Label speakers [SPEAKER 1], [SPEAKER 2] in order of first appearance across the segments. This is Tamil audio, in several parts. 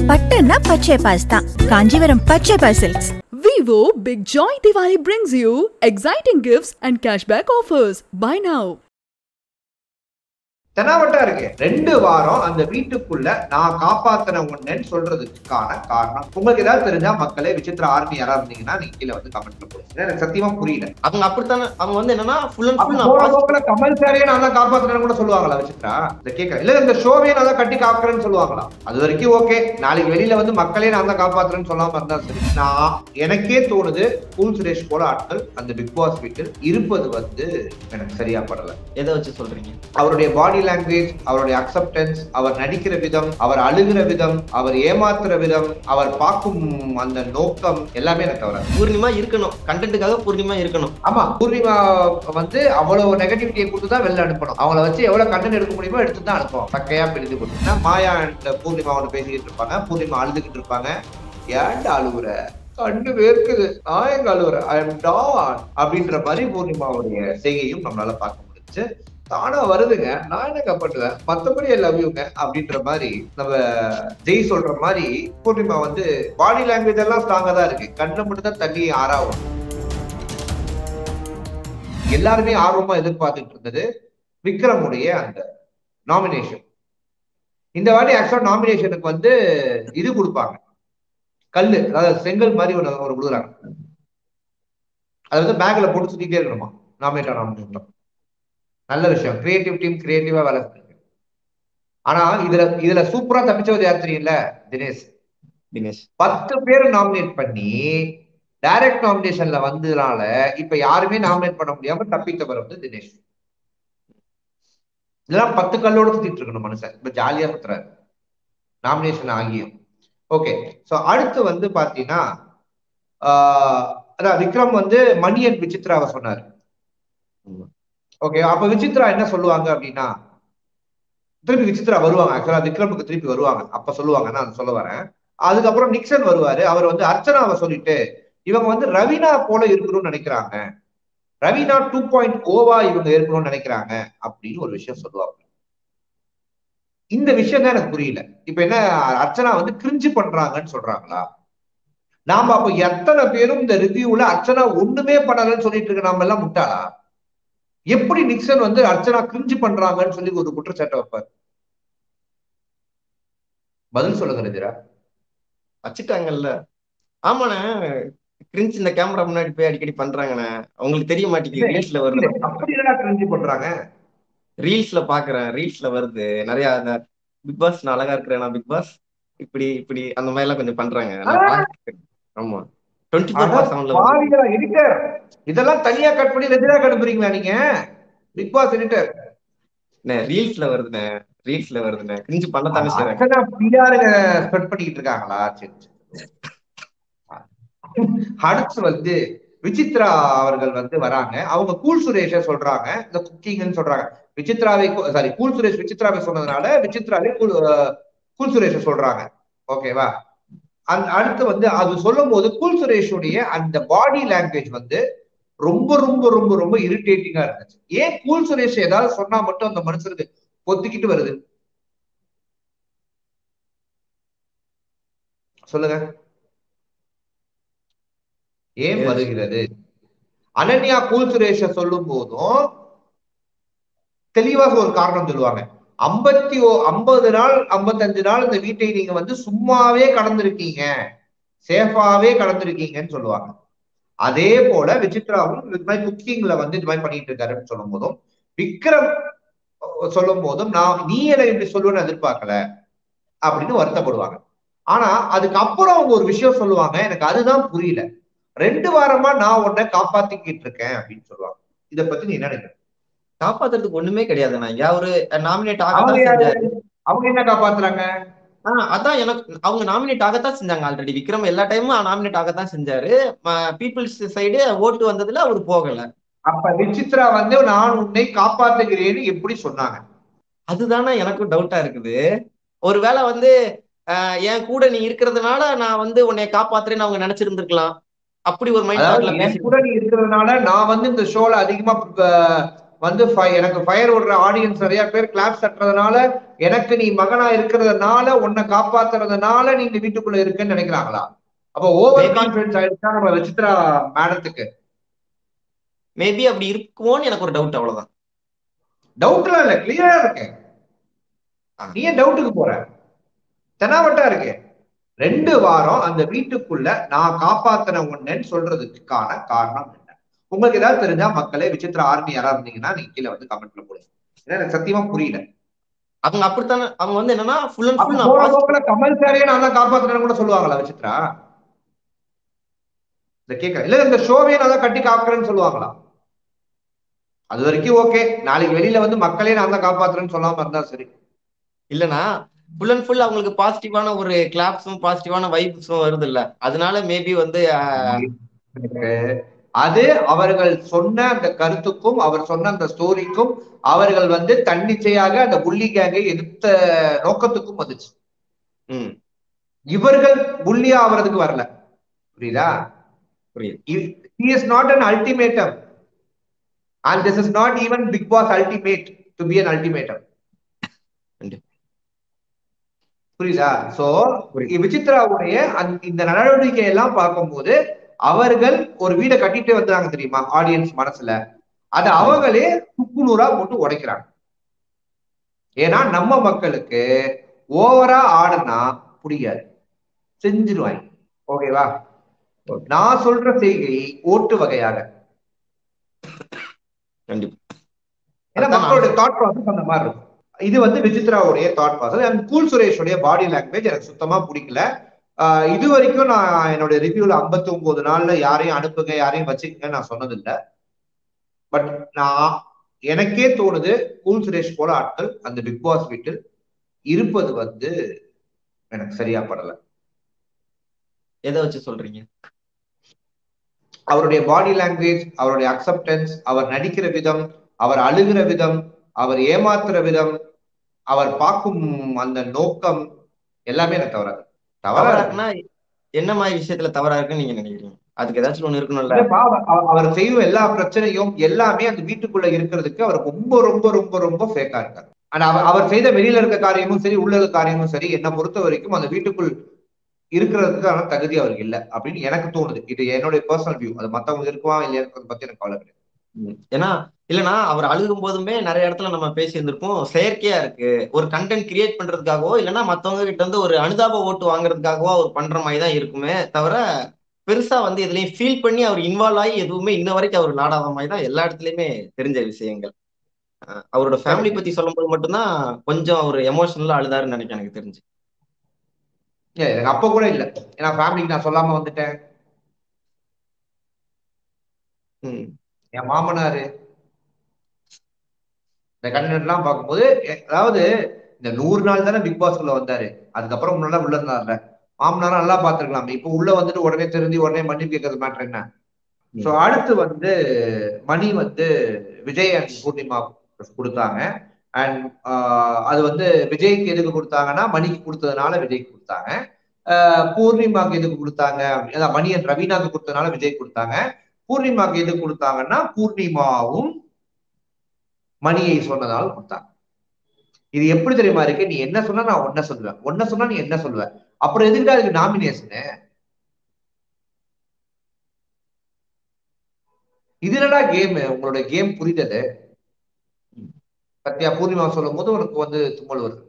[SPEAKER 1] பட்டுன்னா பச்சை பாஸ் தான் காஞ்சிபுரம் பச்சை பாஸ் silks
[SPEAKER 2] Vivo Big Joy Diwali brings you exciting gifts and cashback offers. Buy now.
[SPEAKER 3] தெனாவட்டா இருக்கு ரெண்டு வாரம் அந்த வீட்டுக்குள்ள நான் காப்பாத்தின ஒண்ணுன்னு சொல்றதுக்கான காரணம் உங்களுக்கு ஏதாவது தெரிஞ்சா மக்களே விசித்திர ஆர்மி யாரா இருந்தீங்கன்னா நீங்க கீழே வந்து கமெண்ட்ல போடுங்க எனக்கு சத்தியமா புரியல
[SPEAKER 4] அவங்க அப்படித்தானே அவங்க வந்து என்னன்னா ஃபுல் அண்ட்
[SPEAKER 3] அப்ப
[SPEAKER 4] ஃபுல்
[SPEAKER 3] போற
[SPEAKER 4] நான்
[SPEAKER 3] போக்குல கமல் சாரியே நான் தான் காப்பாத்துறேன்னு கூட சொல்லுவாங்களா விசித்ரா இந்த கேட்க இல்ல இந்த ஷோவே நான் தான் கட்டி காக்குறேன்னு சொல்லுவாங்களா அது வரைக்கும் ஓகே நாளைக்கு வெளியில வந்து மக்களே நான் தான் காப்பாத்துறேன்னு சொல்லாம இருந்தா சரி நான் எனக்கே தோணுது கூல் சுரேஷ் போல ஆட்கள் அந்த பிக் பாஸ் வீட்டில் இருப்பது வந்து எனக்கு சரியா படல
[SPEAKER 4] எதை வச்சு சொல்றீங்க
[SPEAKER 3] அவருடைய பாடி லாங்குவேஜ் அவருடைய அக்செப்டன்ஸ் அவர் நடிக்கிற விதம் அவர் அழுகிற விதம் அவர் ஏமாத்துற விதம் அவர் பார்க்கும் அந்த நோக்கம் எல்லாமே எனக்கு தவறாது
[SPEAKER 4] பூர்ணிமா இருக்கணும் கண்டென்ட்டுக்காக பூர்ணிமா இருக்கணும்
[SPEAKER 3] ஆமா பூர்ணிமா வந்து அவ்வளவு நெகட்டிவிட்டியை கொடுத்து தான் வெளில அனுப்பணும் அவங்கள வச்சு எவ்வளவு கண்டென்ட் எடுக்க முடியுமோ எடுத்து தான் அனுப்பணும் சக்கையா பிடித்து கொடுத்தா மாயா அண்ட் பூர்ணிமா ஒன்று பேசிக்கிட்டு இருப்பாங்க பூர்ணிமா அழுதுகிட்டு இருப்பாங்க ஏன்டா அழுகுற கண்ணு வேர்க்குது நான் எங்க அழுகுற ஐ எம் டான் அப்படின்ற மாதிரி பூர்ணிமாவுடைய செய்கையும் நம்மளால பார்க்க முடிஞ்சுச்சு தானா வருதுங்க நான் என்னங்க பண்ணுவேன் மத்தபடி லவ் யூங்க அப்படின்ற மாதிரி நம்ம ஜெய் சொல்ற மாதிரி பூர்ணிமா வந்து பாடி லாங்குவேஜ் எல்லாம் ஸ்ட்ராங்கா தான் இருக்கு கண்ணை மட்டும் தான் தண்ணி ஆறாவும் எல்லாருமே ஆர்வமா எதிர்பார்த்துட்டு இருந்தது விக்ரமுடைய அந்த நாமினேஷன் இந்த வாட்டி ஆக்சுவலா நாமினேஷனுக்கு வந்து இது கொடுப்பாங்க கல்லு அதாவது செங்கல் மாதிரி ஒரு ஒரு கொடுக்குறாங்க அது வந்து பேக்ல போட்டு சுத்திட்டே இருக்கணுமா நாமினேட் நாமினேஷன் நல்ல விஷயம் கிரியேட்டிவ் டீம் கிரியேட்டிவா வேலை செஞ்சிருக்கு ஆனா இதுல இதுல சூப்பரா தப்பிச்சது யார் தெரியல தினேஷ்
[SPEAKER 4] தினேஷ்
[SPEAKER 3] பத்து பேர் நாமினேட் பண்ணி டைரக்ட் நாமினேஷன்ல வந்ததுனால இப்ப யாருமே நாமினேட் பண்ண முடியாம தப்பித்தவர் வந்து தினேஷ் இதெல்லாம் பத்து கல்லோட சுத்திட்டு இருக்கணும் மனுஷன் இப்ப ஜாலியா சுத்துறாரு நாமினேஷன் ஆகியும் ஓகே சோ அடுத்து வந்து பாத்தீங்கன்னா ஆஹ் அதான் விக்ரம் வந்து மணி அண்ட் விசித்ராவை சொன்னாரு
[SPEAKER 4] ஆமா.
[SPEAKER 3] ஓகே அப்ப விசித்ரா என்ன சொல்லுவாங்க அப்படின்னா திருப்பி விசித்ரா வருவாங்க ஆக்சுவலா விக்ரமுக்கு திருப்பி வருவாங்க அப்ப சொல்லுவாங்க நான் சொல்ல வரேன் அதுக்கப்புறம் நிக்சன் வருவாரு அவர் வந்து அர்ச்சனாவை சொல்லிட்டு இவங்க வந்து ரவீனா போல இருக்கணும்னு நினைக்கிறாங்க ரவீனா டூ பாயிண்ட் ஓவா இவங்க இருக்கணும்னு நினைக்கிறாங்க அப்படின்னு ஒரு விஷயம் சொல்லுவாங்க இந்த விஷயம் தான் எனக்கு புரியல இப்ப என்ன அர்ச்சனா வந்து கிரிஞ்சு பண்றாங்கன்னு சொல்றாங்களா நாம அப்ப எத்தனை பேரும் இந்த ரிவ்யூல அர்ச்சனா ஒண்ணுமே பண்ணலன்னு சொல்லிட்டு இருக்க நாம எல்லாம் முட்டாளா எப்படி நிக்சன் வந்து அர்ச்சனா கிரிஞ்சு பண்றாங்கன்னு சொல்லி ஒரு குற்றச்சாட்டை வைப்பார் பதில் சொல்லுங்க ரஜிரா
[SPEAKER 4] வச்சுட்டாங்கல்ல ஆமாண்ணே கிரிஞ்ச் இந்த கேமரா முன்னாடி போய் அடிக்கடி பண்றாங்கண்ணே அவங்களுக்கு தெரிய மாட்டேங்குது ரீல்ஸ்ல வருது
[SPEAKER 3] அப்படி என்ன கிரிஞ்சு பண்றாங்க
[SPEAKER 4] ரீல்ஸ்ல பாக்குறேன் ரீல்ஸ்ல வருது நிறைய அந்த பிக் பாஸ் நான் அழகா இருக்கிறேன் நான் பிக் பாஸ் இப்படி இப்படி அந்த மாதிரி எல்லாம் கொஞ்சம் பண்றாங்க நான் பார்த்திருக்கேன். ஆமா டுவெண்ட்டி ஃபோர் பார் செவன்ல
[SPEAKER 3] பாவிகளா எடிட்டர் இதெல்லாம் தனியா கட் பண்ணி ரஜினா அனுப்புறீங்களா நீங்க பிக் பாஸ் எடிட்டர்
[SPEAKER 4] ரீல்ஸ்ல வருதுண்ணே ரீல்ஸ்ல வருதுண்ணே கிரிஞ்சு பண்ணத்தானே செய்றாங்க
[SPEAKER 3] அர்ச்சனா பிஆருங்க ஸ்ப்ரெட் பண்ணிக்கிட்டு இருக்காங்களா சரி சரி. அடுத்து வந்து விசித்ரா அவர்கள் வந்து வராங்க அவங்க கூல் சுரேஷ சொல்றாங்க இந்த குக்கிங்னு சொல்றாங்க விசித்ராவை சாரி கூல் சுரேஷ் விசித்ராவை சொன்னதுனால விசித்ராவை கூல் அஹ், கூல் சுரேஷ சொல்றாங்க ஓகேவா அந்த அடுத்து வந்து அது சொல்லும் போது கூல் சுரேஷுடைய அந்த பாடி லாங்குவேஜ் வந்து ரொம்ப ரொம்ப ரொம்ப ரொம்ப இரிட்டேட்டிங்கா இருந்துச்சு ஏன் கூல் சுரேஷ் ஏதாவது சொன்னா மட்டும் அந்த மனுஷனுக்கு பொத்திக்கிட்டு வருது சொல்லுங்க ஏன்
[SPEAKER 4] Yes.
[SPEAKER 3] வருகிறது அனன்யா கூல் சுரேஷ சொல்லும் போதும் தெளிவாக ஒரு காரணம் சொல்லுவாங்க ஐம்பத்தி ஓ ஐம்பது நாள் ஐம்பத்தஞ்சு நாள் இந்த வீட்டை நீங்க வந்து சும்மாவே கடந்திருக்கீங்க சேஃபாவே கடந்திருக்கீங்கன்னு சொல்லுவாங்க அதே போல விசித்ராவும் இது மாதிரி குக்கிங்ல வந்து இது மாதிரி பண்ணிட்டு இருக்காருன்னு சொல்லும் போதும் விக்ரம் சொல்லும் போதும் நான் நீ என்ன இப்படி சொல்லுவேன்னு எதிர்பார்க்கல அப்படின்னு வருத்தப்படுவாங்க ஆனா அதுக்கப்புறம் அவங்க ஒரு விஷயம் சொல்லுவாங்க எனக்கு அதுதான் புரியல ரெண்டு வாரமா நான் உன்னை காப்பாத்திக்கிட்டு இருக்கேன் அப்படின்னு சொல்லுவாங்க இத பத்தி நீ என்ன நினைக்கிற
[SPEAKER 4] காப்பாத்துறதுக்கு ஒண்ணுமே கிடையாதுண்ணா ஐயா ஒரு நாமினேட்
[SPEAKER 3] அவங்க
[SPEAKER 4] ஆகத்தான்
[SPEAKER 3] யாரு?
[SPEAKER 4] செஞ்சாரு
[SPEAKER 3] அவங்க என்ன காப்பாத்துறாங்க
[SPEAKER 4] ஆஹ் அதான் எனக்கு அவங்க நாமினேட் ஆகத்தான் செஞ்சாங்க ஆல்ரெடி விக்ரம் எல்லா டைமும் நாமினேட் ஆகத்தான் செஞ்சாரு பீப்புள்ஸ் சைடு ஓட்டு வந்ததுல அவர் போகல
[SPEAKER 3] அப்ப விசித்ரா வந்து நான் உன்னை காப்பாத்துகிறேன்னு எப்படி சொன்னாங்க
[SPEAKER 4] அதுதானே எனக்கும் டவுட்டா இருக்குது ஒருவேளை வந்து ஆஹ் என் கூட நீ இருக்கிறதுனால நான் வந்து உன்னை காப்பாத்துறேன்னு அவங்க நினைச்சிருந்திருக்கலாம் அப்படி ஒரு மைண்ட்
[SPEAKER 3] அதாவது
[SPEAKER 4] தாட்ல
[SPEAKER 3] என் கூட நீ இருக்கிறதுனால நான் வந்து இந்த ஷோல அதிகமா அஹ், வந்து fi- எனக்கு ஃபயர் விடுற ஆடியன்ஸ் நிறைய பேர் கிளாப் தட்டுறதுனால எனக்கு நீ மகனா இருக்கிறதுனால உன்னை காப்பாத்துறதுனால நீ இந்த வீட்டுக்குள்ள இருக்குன்னு நினைக்கிறாங்களா அப்போ ஓவர்
[SPEAKER 4] Maybe.
[SPEAKER 3] கான்பிடன்ஸ் ஆயிடுச்சா நம்ம விசித்ரா மேடத்துக்கு
[SPEAKER 4] மேபி அப்படி இருக்குமோன்னு எனக்கு ஒரு டவுட் அவ்வளவுதான்
[SPEAKER 3] டவுட்லாம் இல்ல கிளியரா இருக்கு
[SPEAKER 4] ஆ.
[SPEAKER 3] நீ ஏன் டவுட்டுக்கு போற தெனாவட்டா இருக்கு ரெண்டு வாரம் அந்த வீட்டுக்குள்ள நான் காப்பாத்தின ஒண்ணுன்னு சொல்றதுக்கான காரணம் என்ன உங்களுக்கு ஏதாவது தெரிஞ்சா மக்களே விசித்ரா ஆர்மி யாரா இருந்தீங்கன்னா நீங்க கீழே வந்து கமெண்ட்ல போடுங்க ஏன்னா எனக்கு சத்தியமா புரியல
[SPEAKER 4] அவங்க அப்படித்தானே அவங்க வந்து என்னன்னா ஃபுல் அண்ட்
[SPEAKER 3] அப்ப
[SPEAKER 4] ஃபுல்
[SPEAKER 3] போற
[SPEAKER 4] நான்
[SPEAKER 3] போக்குல கமல் சாரியே நான் தான் காப்பாத்துறேன்னு கூட சொல்லுவாங்களா விசித்ரா இத கேட்கறேன் இல்ல இந்த ஷோவே நான் தான் கட்டி காக்குறேன்னு சொல்லுவாங்களா அது வரைக்கும் ஓகே நாளைக்கு வெளியில வந்து மக்களே நான் தான் காப்பாத்துறேன்னு சொல்லாம இருந்தா சரி
[SPEAKER 4] இல்லனா ஃபுல் அண்ட் ஃபுல் அவங்களுக்கு பாசிட்டிவான ஒரு கிளாப்ஸும் பாசிட்டிவான வைப்ஸும் வருது இல்ல அதனால மேபி வந்து அஹ்,
[SPEAKER 3] அது அவர்கள் சொன்ன அந்த கருத்துக்கும் அவர் சொன்ன அந்த ஸ்டோரிக்கும் அவர்கள் வந்து தன்னிச்சையாக அந்த புள்ளி கேங்கை எதிர்த்த நோக்கத்துக்கும் வந்துச்சு
[SPEAKER 4] ம்
[SPEAKER 3] இவர்கள் புள்ளியா ஆவறதுக்கு வரல புரியுதா
[SPEAKER 4] புரியுது
[SPEAKER 3] he is not an ultimatum and this is not even big boss ultimate to be an ultimatum
[SPEAKER 4] கண்டிப்பா.
[SPEAKER 3] புரியுதா சோ
[SPEAKER 4] புரியுது.
[SPEAKER 3] விசித்ராவுடைய அந்த- இந்த நடவடிக்கை எல்லாம் பார்க்கும்போது அவர்கள் ஒரு வீடை கட்டிட்டு வந்தாங்க தெரியுமா ஆடியன்ஸ் மனசுல அது அவங்களே துக்குநூறா போட்டு உடைக்கிறாங்க ஏன்னா நம்ம மக்களுக்கு ஓவரா ஆடுனா புரியாது செஞ்சிருவாங்க ஓகேவா நான் சொல்ற செய்கை ஓட்டு வகையாக
[SPEAKER 4] கண்டிப்பா
[SPEAKER 3] ஏன்னா
[SPEAKER 4] அதான்
[SPEAKER 3] மக்களுடைய தாட் ப்ராசஸ் அந்த மாதிரி இருக்கும் இது வந்து விசித்ராவுடைய தாட் ப்ராசஸ் அண்ட் கூல் சுரேஷுடைய பாடி லாங்குவேஜ் எனக்கு சுத்தமா பிடிக்கல ஆஹ் இது வரைக்கும் நான் என்னுடைய ரிவ்யூல 59 ஒன்பது நாள்ல யாரையும் அனுப்புங்க யாரையும் வச்சுக்கங்க நான் சொன்னதில்ல பட் நான் எனக்கே தோணுது கூல் சுரேஷ் போல ஆட்கள் அந்த பிக் பாஸ் வீட்டில் இருப்பது வந்து எனக்கு சரியா படல
[SPEAKER 4] எதை வச்சு சொல்றீங்க
[SPEAKER 3] அவருடைய பாடி லாங்குவேஜ் அவருடைய அக்செப்டன்ஸ் அவர் நடிக்கிற விதம் அவர் அழுகிற விதம் அவர் ஏமாத்துற விதம் அவர் பார்க்கும் அந்த நோக்கம் எல்லாமே எனக்கு தவறாது
[SPEAKER 4] தவறா
[SPEAKER 3] தவறா
[SPEAKER 4] இருக்குன்னா என்ன மாதிரி விஷயத்துல தவறா இருக்குன்னு நீங்க நினைக்கிறீங்க அதுக்கு ஏதாச்சும் ஒண்ணு இருக்கணும்ல
[SPEAKER 3] இல்லப்பா, அவர் அவர்- அவர் செய்யும் எல்லா பிரச்சனையும் எல்லாமே அந்த வீட்டுக்குள்ள இருக்கிறதுக்கு அவர் ரொம்ப ரொம்ப ரொம்ப ரொம்ப ஃபேக்கா இருக்காரு ஆனா அவர் அவர் செய்த வெளியில இருக்க காரியமும் சரி உள்ள இருக்க காரியமும் சரி என்னை பொறுத்த வரைக்கும் அந்த வீட்டுக்குள் இருக்கிறதுக்கான தகுதி அவருக்கு இல்ல அப்படின்னு எனக்கு தோணுது இது என்னுடைய பர்சனல் வியூ அது மத்தவங்க இருக்குவா இல்லையான்றத பத்தி எனக்கு கவலை கிடையாது
[SPEAKER 4] ம். ஏன்னா இல்லனா அவர் அழுகும் போதுமே நிறைய இடத்துல நம்ம பேசி இருந்திருப்போம் செயற்கையா இருக்கு ஒரு கண்டென்ட் கிரியேட் பண்றதுக்காகவோ இல்லைன்னா மத்தவங்க கிட்ட இருந்து ஒரு அனுதாப ஓட்டு வாங்குறதுக்காகவோ அவர் பண்ற மாதிரி தான் இருக்குமே தவிர பெருசா வந்து இதுலயும் ஃபீல் பண்ணி அவர் இன்வால்வ் ஆகி எதுவுமே இன்ன வரைக்கும் அவர் நாடாத மாதிரி தான் எல்லா இடத்துலயுமே தெரிஞ்ச விஷயங்கள் அஹ் அவரோட ஃபேமிலி பத்தி சொல்லும்போது மட்டும்தான் கொஞ்சம் அவர் எமோஷனலா அழுதாருன்னு நினைக்கிறேன் எனக்கு தெரிஞ்சு
[SPEAKER 3] ஏன், எனக்கு அப்ப கூட இல்ல ஏன்னா ஃபேமிலிக்கு நான் சொல்லாம வந்துட்டேன்
[SPEAKER 4] ம்
[SPEAKER 3] என் மாமனாரு இந்த கண்டென்ட் எல்லாம் பார்க்கும்போது எ- அதாவது இந்த நூறு நாள் தானே பிக் பாஸ்குள்ள வந்தாரு அதுக்கப்புறம் முன்னால உள்ள இருந்தார்ல மாமனாரும் நல்லா பார்த்திருக்கலாம் இப்ப உள்ள வந்துட்டு உடனே திருந்தி உடனே மன்னிப்பு கேட்கறது மேட்டர் என்ன சோ அடுத்து வந்து மணி வந்து விஜய் அண்ட் பூர்ணிமா கொடுத்தாங்க அண்ட் அது வந்து விஜய்க்கு எதுக்கு கொடுத்தாங்கன்னா மணிக்கு கொடுத்ததுனால விஜய்க்கு கொடுத்தாங்க ஆஹ் பூர்ணிமாக்கு எதுக்கு கொடுத்தாங்க அப்படி- அதான் மணி அண்ட் ரவீனாக்கு கொடுத்ததுனால விஜய் கொடுத்தாங்க பூர்ணிமாக்கு எது கொடுத்தாங்கன்னா பூர்ணிமாவும் மணியை சொன்னதால கொடுத்தாங்க இது எப்படி தெரியுமா இருக்கு நீ என்ன சொன்னா நான் ஒன்ன சொல்லுவேன் ஒன்ன சொன்னா நீ என்ன சொல்லுவ அப்புறம் எதுக்குடா அதுக்கு நாமினேஷனு இது என்னடா கேம் உங்களோட கேம் புரிந்தது சத்யா பூர்ணிமா சொல்லும் போது உனக்கு வந்து தும்மல் வருது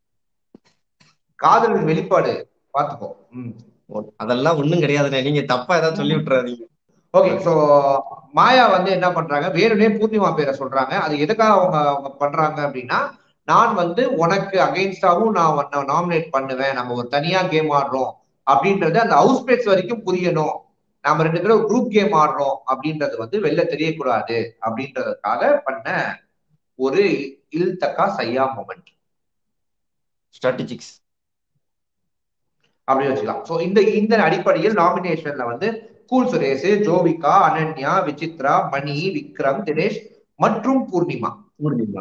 [SPEAKER 3] காதலின் வெளிப்பாடு பாத்துக்கோ ம்
[SPEAKER 4] அதெல்லாம் ஒண்ணும் கிடையாதுண்ணே நீங்க தப்பா ஏதாவது சொல்லி விட்டுறாதீங்க
[SPEAKER 3] ஓகே சோ மாயா வந்து என்ன பண்றாங்க வேணும்னே பூர்ணிமா பேரை சொல்றாங்க அது எதுக்காக அவங்க அவங்க பண்றாங்க அப்படின்னா நான் வந்து உனக்கு அகைன்ஸ்டாவும் நான் உன்னை நாமினேட் பண்ணுவேன் நம்ம ஒரு தனியா கேம் ஆடுறோம் அப்படின்றது அந்த ஹவுஸ் மேட்ஸ் வரைக்கும் புரியணும் நாம ரெண்டு பேரும் குரூப் கேம் ஆடுறோம் அப்படின்றது வந்து வெளில தெரியக்கூடாது அப்படின்றதுக்காக பண்ண ஒரு இல்தக்கா சையா மொமெண்ட்
[SPEAKER 4] ஸ்ட்ராட்டஜிக்ஸ்
[SPEAKER 3] அப்படின்னு வச்சுக்கலாம் சோ இந்த இந்த அடிப்படையில் நாமினேஷன்ல வந்து கூல் சுரேஷ் ஜோவிகா அனன்யா விசித்ரா மணி விக்ரம் தினேஷ் மற்றும் பூர்ணிமா
[SPEAKER 4] பூர்ணிமா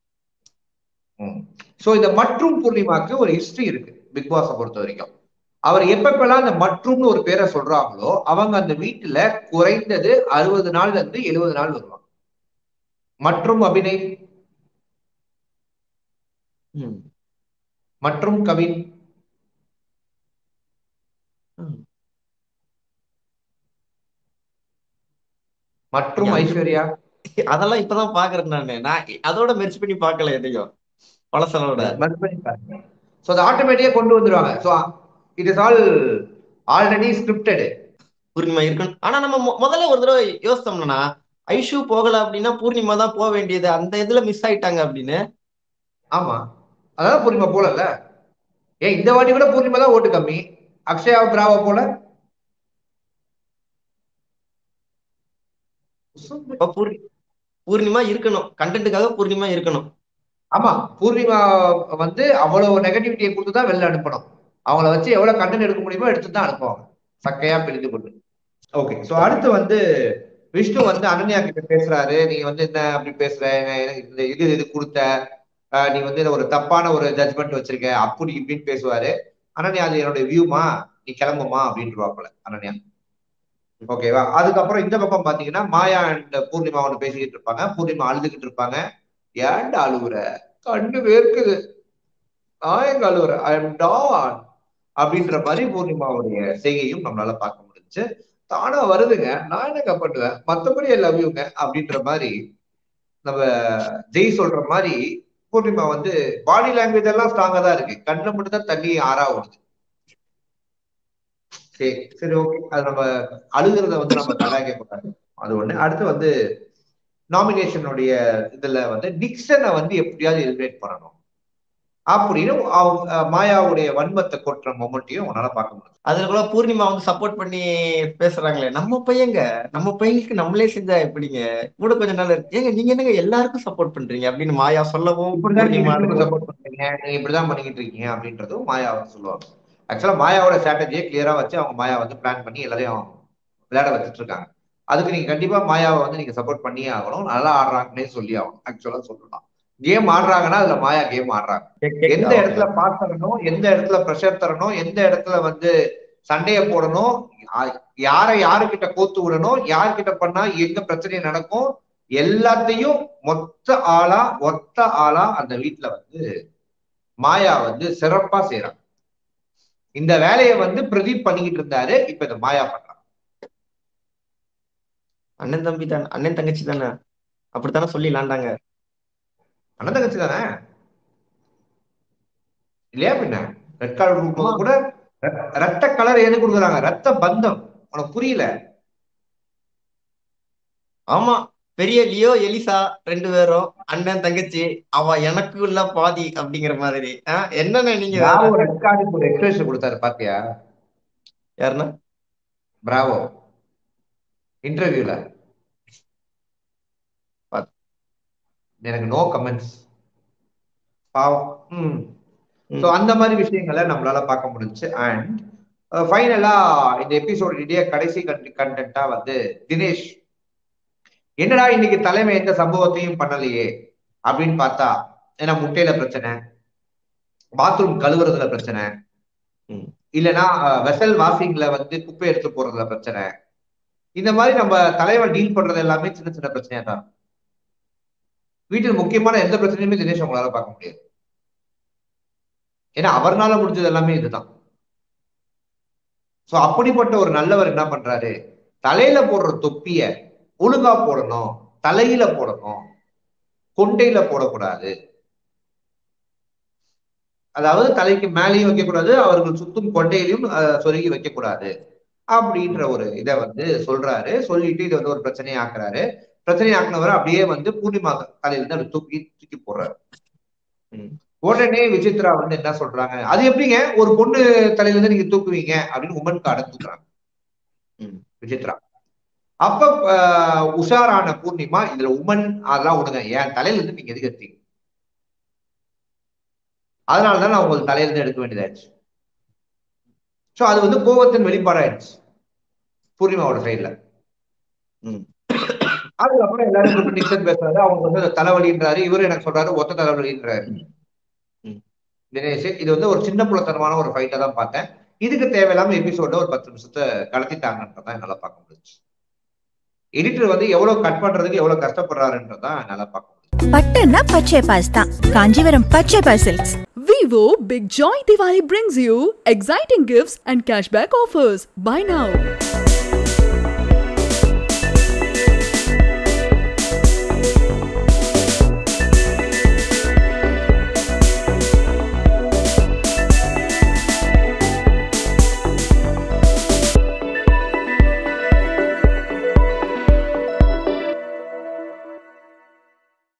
[SPEAKER 3] சோ இந்த மற்றும் பூர்ணிமாக்கு ஒரு ஹிஸ்டரி இருக்கு பிக் பாஸ பொறுத்த வரைக்கும் அவர் எப்பப்பெல்லாம் அந்த மற்றும்னு ஒரு பேரை சொல்றாங்களோ அவங்க அந்த வீட்டுல குறைந்தது அறுபது நாள்ல இருந்து எழுபது நாள் வருவாங்க மற்றும் அபிநய்
[SPEAKER 4] ம்.
[SPEAKER 3] மற்றும் கவின்
[SPEAKER 4] ம்.
[SPEAKER 3] மற்றும்
[SPEAKER 4] யா.
[SPEAKER 3] ஐஸ்வர்யா
[SPEAKER 4] அதெல்லாம் இப்பதான் பாக்குறேன் நானு நான் அதோட மெர்ச் பண்ணி பார்க்கல எதையும் பழசனோட
[SPEAKER 3] ஸோ அதை ஆட்டோமேட்டிக்கா கொண்டு வந்துருவாங்க so it is all already scripted
[SPEAKER 4] Poornima இருக்கணும் ஆனா நம்ம மொ- முதல்ல ஒரு தடவை யோசித்தோம்னா ஐஷு போகல அப்படின்னா பூர்ணிமா தான் போக வேண்டியது அந்த இதுல மிஸ் ஆயிட்டாங்க அப்படின்னு
[SPEAKER 3] ஆமா அதான் பூர்ணிமா போலல்ல ஏன் இந்த வாட்டி கூட பூர்ணிமா தான் ஓட்டு கம்மி அக்ஷயா பிராவோ போல
[SPEAKER 4] அப்ப பூர்ணி பூர்ணிமா இருக்கணும் கண்டென்ட்டுக்காக பூர்ணிமா இருக்கணும்
[SPEAKER 3] ஆமா பூர்ணிமா வந்து அவ்வளவு நெகட்டிவிட்டியை கொடுத்து தான் வெளில அனுப்பணும் அவங்கள வச்சு எவ்வளவு கண்டென்ட் எடுக்க முடியுமோ எடுத்து தான் அனுப்புவாங்க சக்கையா பிரிந்து கொண்டு ஓகே சோ அடுத்து வந்து விஷ்ணு வந்து அனன்யா கிட்ட பேசுறாரு நீ வந்து என்ன அப்படி பேசுற எனக்கு இந்த இது இது கொடுத்த அஹ் நீ வந்து ஒரு தப்பான ஒரு ஜட்மெண்ட் வச்சிருக்க அப்படி இப்படின்னு பேசுவாரு அனன்யா அது என்னோட வியூமா நீ கிளம்புமா அப்படின்ட்டுருவாப்புல அனன்யா ஓகேவா அதுக்கப்புறம் இந்த பக்கம் பாத்தீங்கன்னா மாயா அண்ட் பூர்ணிமா ஒன்று பேசிக்கிட்டு இருப்பாங்க பூர்ணிமா அழுதுகிட்டு இருப்பாங்க ஏன்டா அழுகுற கண்ணு வேர்க்குது நான் எங்க அழுகுற ஐ எம் டான் அப்படின்ற மாதிரி பூர்ணிமாவுடைய செய்கையும் நம்மளால பார்க்க முடிஞ்சுச்சு தானா வருதுங்க நான் என்னங்க பண்ணுவேன் மத்தபடி ஐ லவ் யூங்க அப்படின்ற மாதிரி நம்ம ஜெய் சொல்ற மாதிரி பூர்ணிமா வந்து பாடி லாங்குவேஜ் எல்லாம் ஸ்ட்ராங்கா தான் இருக்கு கண்ணுல மட்டும் தான் தண்ணி ஆறா ஓடுது சரி சரி ஓகே அது நம்ம அழுகிறத வந்து நம்ம கலாய்க்க கூடாது அது ஒண்ணு அடுத்து வந்து நாமினேஷனுடைய இதுல வந்து நிக்சனை வந்து எப்படியாவது எலிமினேட் பண்ணணும் அப்படின்னு அவங்க மாயாவுடைய வன்மத்தை கொட்டுற மொமெண்ட்டையும் உன்னால பார்க்க முடியும்
[SPEAKER 4] அதுல கூட பூர்ணிமா வந்து சப்போர்ட் பண்ணி பேசுறாங்களே நம்ம பையங்க நம்ம பையனுக்கு நம்மளே செஞ்சா எப்படிங்க கூட கொஞ்ச நாள் இருக்கு ஏங்க நீங்க என்னங்க எல்லாருக்கும் சப்போர்ட் பண்றீங்க அப்படின்னு மாயா சொல்லவும்
[SPEAKER 3] இப்படிதான் நீங்க
[SPEAKER 4] பூர்ணிமா
[SPEAKER 3] விஷ்ணுக்கு சப்போர்ட் பண்றீங்க நீங்க இப்படிதான் பண்ணிக்கிட்டு இருக்கீங்க அப்படின்றதும் மாயா வந்து சொல்லுவாங்க ஆக்சுவலா மாயாவோட ஸ்ட்ராட்டஜியை கிளியரா வச்சு அவங்க மாயா வந்து பிளான் பண்ணி எல்லாரையும் விளையாட வச்சுட்டு இருக்காங்க அதுக்கு நீங்க கண்டிப்பா மாயாவை வந்து நீங்க சப்போர்ட் பண்ணியே ஆகணும் நல்லா ஆடுறாங்கன்னே சொல்லி ஆகணும் ஆக்சுவலா சொல்லலாம் கேம் ஆடுறாங்கன்னா அதுல மாயா கேம் ஆடுறாங்க எந்த இடத்துல பாஸ் தரணும் எந்த இடத்துல ப்ரெஷர் தரணும் எந்த இடத்துல வந்து சண்டைய போடணும் யா- யாரை யாருக்கிட்ட கோத்து விடணும் யார்கிட்ட பண்ணா எங்க பிரச்சனை நடக்கும் எல்லாத்தையும் மொத்த ஆளா ஒத்த ஆளா அந்த வீட்டுல வந்து மாயா வந்து சிறப்பா செய்றாங்க இந்த வேலையை வந்து பிரதீப் பண்ணிக்கிட்டு இருந்தாரு இப்ப இந்த மாயா பண்றாங்க
[SPEAKER 4] அண்ணன் தம்பி தானே அண்ணன் தங்கச்சி தானே அப்படித்தானே சொல்லி லாண்டாங்க
[SPEAKER 3] அண்ணன் தங்கச்சி தானே இல்லையா பின்ன ரெட் கலர் கொடுக்கும்போது கூட ர- ரத்த கலர் எது கொடுக்குறாங்க ரத்த பந்தம் உனக்கு புரியல
[SPEAKER 4] ஆமா பெரிய லியோ எலிசா ரெண்டு பேரும் அண்ணன் தங்கச்சி அவ எனக்கு உள்ள பாதி அப்படிங்கிற மாதிரி ஆஹ் என்னண்ணே நீங்க வேற?
[SPEAKER 3] பிராவோ ரெட் கார்டுக்கு ஒரு எக்ஸ்பிரஷன் கொடுத்தாரு பாத்தியா
[SPEAKER 4] யாருன்னா
[SPEAKER 3] பிராவோ இன்டர்வியூல
[SPEAKER 4] பாத்-
[SPEAKER 3] எனக்கு நோ கமெண்ட்ஸ் பாவம் ம்
[SPEAKER 4] ம்.
[SPEAKER 3] ஸோ அந்த மாதிரி விஷயங்களை நம்மளால பார்க்க முடிஞ்சுச்சு அண்ட் ஃபைனலா இந்த எபிசோடைய கடைசி கண்டென்ட்டா வந்து தினேஷ் என்னடா இன்னைக்கு தலைமை எந்த சம்பவத்தையும் பண்ணலையே அப்படின்னு பார்த்தா ஏன்னா முட்டையில பிரச்சனை பாத்ரூம் கழுவுறதுல பிரச்சனை
[SPEAKER 4] ம்.
[SPEAKER 3] இல்லைன்னா வெசல் வாஷிங்ல வந்து குப்பை எடுத்து போறதுல பிரச்சனை இந்த மாதிரி நம்ம தலைவன் டீல் பண்றது எல்லாமே சின்ன சின்ன பிரச்சனையா தான் இருக்கும். வீட்டில் முக்கியமான எந்த பிரச்சனையுமே தினேஷ் உங்களால பார்க்க முடியாது ஏன்னா அவர்னால முடிஞ்சது எல்லாமே இதுதான் சோ அப்படிப்பட்ட ஒரு நல்லவர் என்ன பண்றாரு தலையில போடுற தொப்பிய ஒழுங்கா போடணும் தலையில போடணும் கொண்டையில போடக்கூடாது அதாவது தலைக்கு மேலேயும் வைக்கக்கூடாது அவர்கள் சுத்தும் கொண்டையிலையும் அஹ், சொருகி வைக்கக்கூடாது அப்படின்ற ஒரு இதை வந்து சொல்றாரு சொல்லிட்டு இதை வந்து ஒரு பிரச்சனையை ஆக்குறாரு பிரச்சனையை ஆக்குனவர் அப்படியே வந்து பூர்ணிமா தலையில இருந்து அப்படி தூக்கி தூக்கி போடுறாரு
[SPEAKER 4] ம்.
[SPEAKER 3] உடனே விசித்ரா வந்து என்ன சொல்றாங்க அது எப்படிங்க ஒரு பொண்ணு தலையில இருந்து நீங்க தூக்குவீங்க அப்படின்னு உமன் கார்டை தூக்குறாங்க
[SPEAKER 4] ம்.
[SPEAKER 3] விசித்ரா அப்ப ஆஹ், உஷாரான பூர்ணிமா இதுல உமன் அதெல்லாம் விடுங்க என் தலையில இருந்து நீங்க எதுக்கு எடுத்தீங்க அதனாலதான் நான் உங்களுக்கு தலையில இருந்து எடுக்க வேண்டியதாயிடுச்சு சோ அது வந்து கோபத்தின் வெளிப்பாடாயிடுச்சு பூர்ணிமாவோட சைடுல
[SPEAKER 4] ம்.
[SPEAKER 3] அதுக்கப்புறம் எல்லாரும் கூப்பிட்டு நிக்சன் பேசுறாரு அவங்க வந்து தலைவலின்றாரு இவரு எனக்கு சொல்றாரு ஒத்த தலைவலின்றாரு
[SPEAKER 4] ம்.
[SPEAKER 3] தினேஷ் இது வந்து ஒரு சின்ன புலத்தனமான ஒரு ஃபைட்டை தான் பார்த்தேன் இதுக்கு தேவையில்லாம எபிசோட ஒரு பத்து நிமிஷத்தை கடத்திட்டாங்கன்றதான் என்னால பார்க்க முடிஞ்சுச்சு எடிட்டர் வந்து எவ்வளவு கட் பண்றதுக்கு எவ்வளவு கஷ்டப்படுறாருன்றதான் நல்லா பார்க்க முடியும்
[SPEAKER 1] பட்டுன்னா பச்சை பாஸ் தான் காஞ்சிபுரம் பச்சை பாஸ் silks
[SPEAKER 2] Vivo Big Joy Diwali brings you exciting gifts and cashback offers. Buy now.